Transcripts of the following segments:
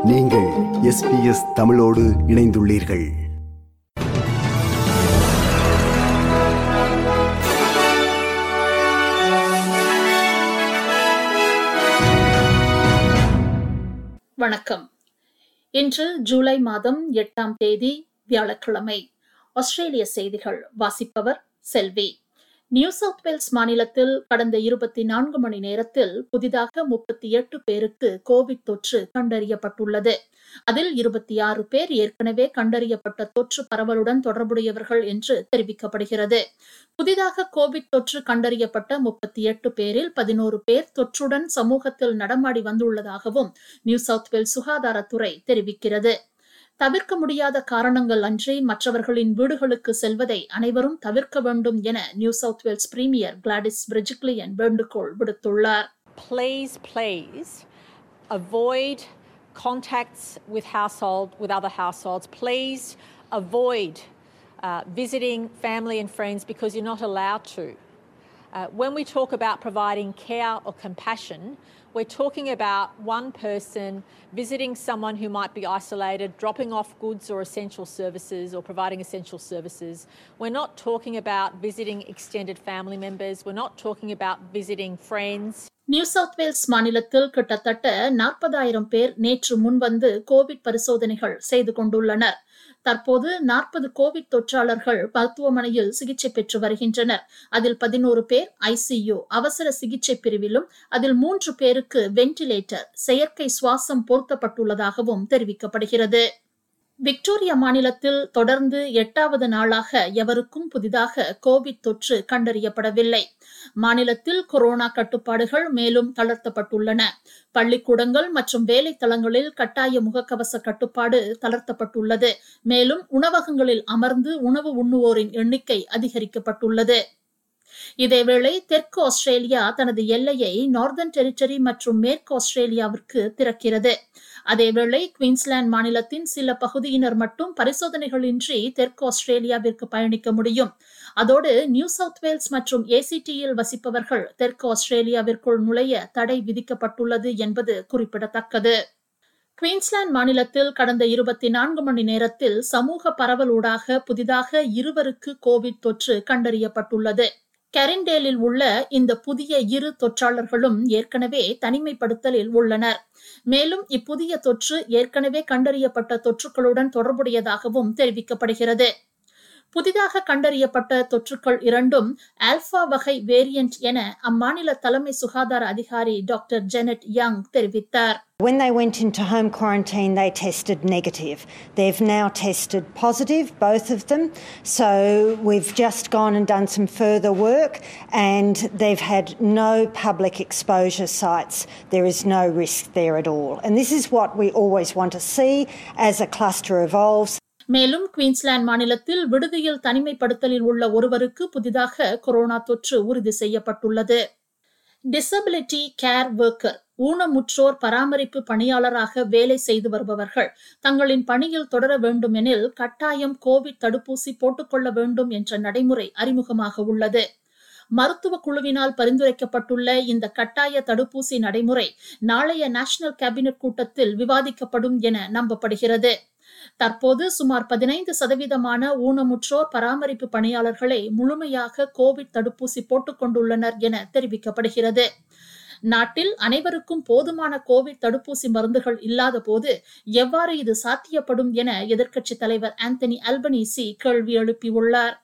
நீங்கள் எஸ்பிஎஸ் தமிழோடு இணைந்துள்ளீர்கள் வணக்கம் இன்று ஜூலை மாதம் எட்டாம் தேதி வியாழக்கிழமை ஆஸ்திரேலிய செய்திகள் வாசிப்பவர் செல்வி நியூ சவுத் வேல்ஸ் மாநிலத்தில் கடந்த இருபத்தி நான்கு மணி நேரத்தில் புதிதாக முப்பத்தி எட்டு பேருக்கு கோவிட் தொற்று கண்டறியப்பட்டுள்ளது அதில் இருபத்தி ஆறு பேர் ஏற்கனவே கண்டறியப்பட்ட தொற்று பரவலுடன் தொடர்புடையவர்கள் என்று தெரிவிக்கப்படுகிறது புதிதாக கோவிட் தொற்று கண்டறியப்பட்ட முப்பத்தி எட்டு பேரில் பதினோரு பேர் தொற்றுடன் சமூகத்தில் நடமாடி வந்துள்ளதாகவும் நியூ சவுத் வேல்ஸ் சுகாதாரத்துறை தெரிவிக்கிறது தவிர்க்க முடியாத காரணங்கள் அன்றி மற்றவர்களின் வீடுகளுக்கு செல்வதை அனைவரும் தவிர்க்க வேண்டும் என New South Wales premier Gladys Berejiklian வேண்டுகோள் விடுத்துள்ளார் please, please avoid contacts with household with other households. Please avoid uh, visiting family and friends because you're not allowed to. Uh, when we talk about providing care or compassion, we're talking about one person visiting someone who might be isolated, dropping off goods or essential services or providing essential services. We're not talking about visiting extended family members. We're not talking about visiting friends. New South Wales மாநிலத்தில் கிட்டத்தட்ட நாற்பதாயிரம் பேர் நேற்று முன்வந்து Covid பரிசோதனைகள் செய்து கொண்டுள்ளனர் தற்போது நாற்பது கோவிட் தொற்றாளர்கள் மருத்துவமனையில் சிகிச்சை பெற்று வருகின்றனர் அதில் பதினோரு பேர் ஐசியு அவசர சிகிச்சை பிரிவிலும் அதில் மூன்று பேருக்கு வென்டிலேட்டர் செயற்கை சுவாசம் பொருத்தப்பட்டுள்ளதாகவும் தெரிவிக்கப்படுகிறது விக்டோரியா மாநிலத்தில் தொடர்ந்து எட்டாவது நாளாக எவருக்கும் புதிதாக கோவிட் தொற்று கண்டறியப்படவில்லை மாநிலத்தில் கொரோனா கட்டுப்பாடுகள் மேலும் தளர்த்தப்பட்டுள்ளன பள்ளிக்கூடங்கள் மற்றும் வேலை தளங்களில் கட்டாய முகக்கவச கட்டுப்பாடு தளர்த்தப்பட்டுள்ளது மேலும் உணவகங்களில் அமர்ந்து உணவு உண்ணுவோரின் எண்ணிக்கை அதிகரிக்கப்பட்டுள்ளது இதேவேளை தெற்கு ஆஸ்திரேலியா தனது எல்லையை நார்தர்ன் டெரிட்டரி மற்றும் மேற்கு ஆஸ்திரேலியாவிற்கு திறக்கிறது அதேவேளை குயின்ஸ்லாந்து மாநிலத்தின் சில பகுதியினர் மட்டும் பரிசோதனைகளின்றி தெற்கு ஆஸ்திரேலியாவிற்கு பயணிக்க முடியும் அதோடு நியூ சவுத் வேல்ஸ் மற்றும் ஏசிடியில் வசிப்பவர்கள் தெற்கு ஆஸ்திரேலியாவிற்குள் நுழைய தடை விதிக்கப்பட்டுள்ளது என்பது குறிப்பிடத்தக்கது குயின்ஸ்லாந்து மாநிலத்தில் கடந்த இருபத்தி நான்கு மணி நேரத்தில் சமூக பரவலூடாக புதிதாக இருவருக்கு கோவிட் தொற்று கண்டறியப்பட்டுள்ளது கெரின்டேலில் உள்ள இந்த புதிய இரு தொற்றாளர்களும் ஏற்கனவே தனிமைப்படுத்தலில் உள்ளனர் மேலும் இப்புதிய தொற்று ஏற்கனவே கண்டறியப்பட்ட தொற்றுகளுடன் தொடர்புடையதாகவும் தெரிவிக்கப்படுகிறது புதிதாக கண்டறியப்பட்ட தொற்றுக்கள் இரண்டும் ஆல்பா வகை வேரியன்ட் என அம்மாநில தலைமை சுகாதார அதிகாரி டாக்டர் ஜெனட் யங் தெரிவித்தார் When they went into home quarantine, they tested negative. They've now tested positive, both of them. So we've just gone and done some further work, and they've had no public exposure sites. There is no risk there at all. And this is what we always want to see as a cluster evolves. மேலும் Queensland மாநிலத்தில் விடுதியில் தனிமைப்படுத்தலில் உள்ள ஒருவருக்கு புதிதாக corona தொற்று உறுதி செய்யப்பட்டுள்ளது disability care worker ஊனமுற்றோர் பராமரிப்பு பணியாளராக வேலை செய்து வருபவர்கள் தங்களின் பணியில் தொடர வேண்டுமெனில் கட்டாயம் கோவிட் தடுப்பூசி போட்டுக்கொள்ள வேண்டும் என்ற நடைமுறை அறிமுகமாக உள்ளது மருத்துவ குழுவினால் பரிந்துரைக்கப்பட்டுள்ள இந்த கட்டாய தடுப்பூசி நடைமுறை நாளைய நேஷனல் கேபினெட் கூட்டத்தில் விவாதிக்கப்படும் என நம்பப்படுகிறது தற்போது சுமார் பதினைந்து சதவீதமான ஊனமுற்றோர் பராமரிப்பு பணியாளர்களை முழுமையாக கோவிட் தடுப்பூசி போட்டுக் கொண்டுள்ளனர் என தெரிவிக்கப்படுகிறது நாட்டில் அனைவருக்கும் போதுமான கோவிட் தடுப்பூசி மருந்துகள் இல்லாத போது எவ்வாறு இது சாத்தியப்படும் என எதிர்க்கட்சித் தலைவர் ஆந்தனி அல்பனீசி கேள்வி எழுப்பியுள்ளார்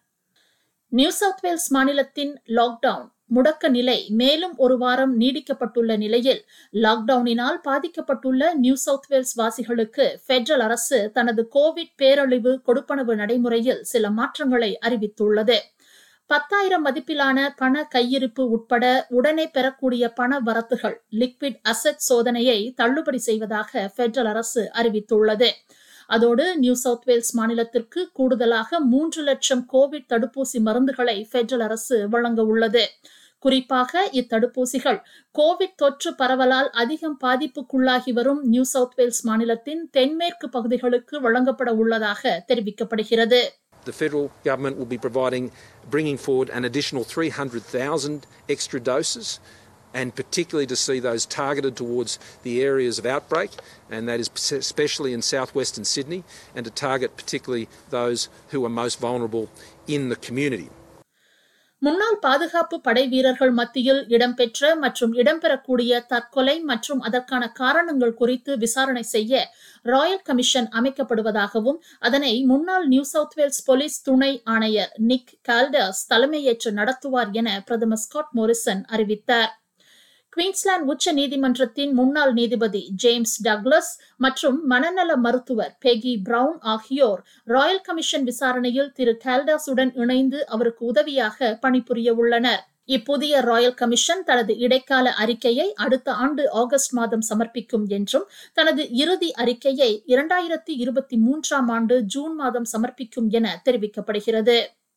நியூ சவுத் வேல்ஸ் மாநிலத்தின் லாக்டவுன் முடக்க நிலை மேலும் ஒரு வாரம் நீடிக்கப்பட்டுள்ள நிலையில் லாக்டவுனினால் பாதிக்கப்பட்டுள்ள நியூ சவுத் வேல்ஸ் வாசிகளுக்கு பெடரல் அரசு தனது கோவிட் பேரழிவு கொடுப்பனவு நடைமுறையில் சில மாற்றங்களை அறிவித்துள்ளது பத்தாயிரம் மதிப்பிலான பண கையிருப்பு உட்பட உடனே பெறக்கூடிய பண வரத்துகள் லிக்விட் அசெட் சோதனையை தள்ளுபடி செய்வதாக பெடரல் அரசு அறிவித்துள்ளது அதோடு நியூ சவுத் வேல்ஸ் மாநிலத்திற்கு கூடுதலாக மூன்று லட்சம் கோவிட் தடுப்பூசி மருந்துகளை பெடரல் அரசு வழங்க உள்ளது குறிப்பாக இத்தடுப்பூசிகள் கோவிட் தொற்று பரவலால் அதிகம் பாதிப்புக்குள்ளாகி வரும் நியூ சவுத் வேல்ஸ் மாநிலத்தின் தென்மேற்கு பகுதிகளுக்கு வழங்கப்பட உள்ளதாக தெரிவிக்கப்படுகிறது The federal government will be providing, bringing forward an additional 300,000 extra doses and particularly to see those targeted towards the areas of outbreak, and that is especially in southwestern Sydney, and to target particularly those who are most vulnerable in the community. முன்னாள் பாதுகாப்பு படை வீரர்கள் மத்தியில் இடம்பெற்ற மற்றும் இடம்பெறக்கூடிய தற்கொலை மற்றும் அதற்கான காரணங்கள் குறித்து விசாரணை செய்ய ராயல் கமிஷன் அமைக்கப்படுவதாகவும் அதனை முன்னாள் நியூ சவுத் வேல்ஸ் போலீஸ் துணை ஆணையர் நிக் கால்டர்ஸ் தலைமையேற்று நடத்துவார் என பிரதமர் ஸ்காட் மோரிசன் அறிவித்தார் குயின்ஸ்லாந்து உச்ச நீதிமன்றத்தின் முன்னாள் நீதிபதி ஜேம்ஸ் டக்ளஸ் மற்றும் மனநல மருத்துவர் பெகி பிரவுன் ஆகியோர் ராயல் கமிஷன் விசாரணையில் திரு கால்டாஸுடன் இணைந்து அவருக்கு உதவியாக பணிபுரிய உள்ளனர் இப்புதிய ராயல் கமிஷன் தனது இடைக்கால அறிக்கையை அடுத்த ஆண்டு ஆகஸ்ட் மாதம் சமர்ப்பிக்கும் என்றும் தனது இறுதி அறிக்கையை இரண்டாயிரத்தி இருபத்தி மூன்றாம் ஆண்டு ஜூன் மாதம் சமர்ப்பிக்கும் என தெரிவிக்கப்படுகிறது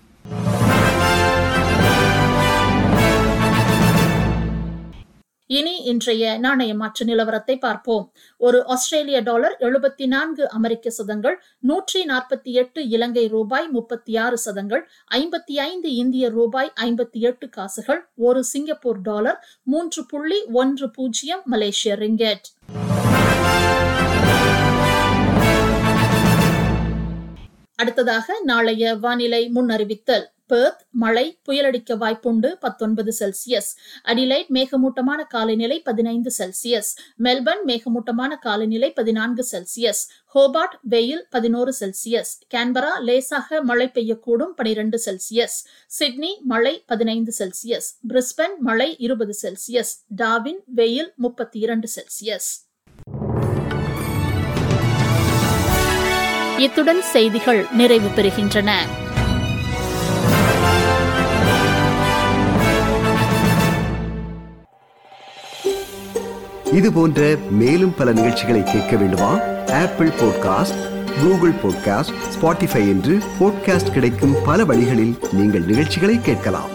இனி இன்றைய நாணய மாற்று நிலவரத்தை பார்ப்போம் ஒரு ஆஸ்திரேலிய டாலர் எழுபத்தி நான்கு அமெரிக்க சதங்கள் நூற்றி நாற்பத்தி எட்டு இலங்கை ரூபாய் முப்பத்தி ஆறு சதங்கள் ஐம்பத்தி ஐந்து இந்திய ரூபாய் ஐம்பத்தி எட்டு காசுகள் ஒரு சிங்கப்பூர் டாலர் மூன்று புள்ளி ஒன்று பூஜ்ஜியம் மலேசிய ரிங்கெட் அடுத்ததாக நாளைய வானிலை முன்னறிவித்தல் பெர்த் மழை புயலடிக்க வாய்ப்புண்டு பத்தொன்பது செல்சியஸ் அடிலைட் மேகமூட்டமான காலநிலை பதினைந்து செல்சியஸ் மெல்பர்ன் மேகமூட்டமான காலநிலை பதினான்கு செல்சியஸ் ஹோபார்ட் வெயில் பதினோரு செல்சியஸ் கேன்பரா லேசாக மழை பெய்யக்கூடும் பனிரெண்டு செல்சியஸ் சிட்னி மழை பதினைந்து செல்சியஸ் பிரிஸ்பன் மழை இருபது செல்சியஸ் டாவின் வெயில் முப்பத்தி இரண்டு செல்சியஸ் இத்துடன் செய்திகள் நிறைவு பெறுகின்றன இது போன்ற மேலும் பல நிகழ்ச்சிகளை கேட்க வேண்டுமா Apple podcast Google podcast Spotify என்று பாட்காஸ்ட் கிடைக்கும் பல வழிகளில் நீங்கள் நிகழ்ச்சிகளை கேட்கலாம்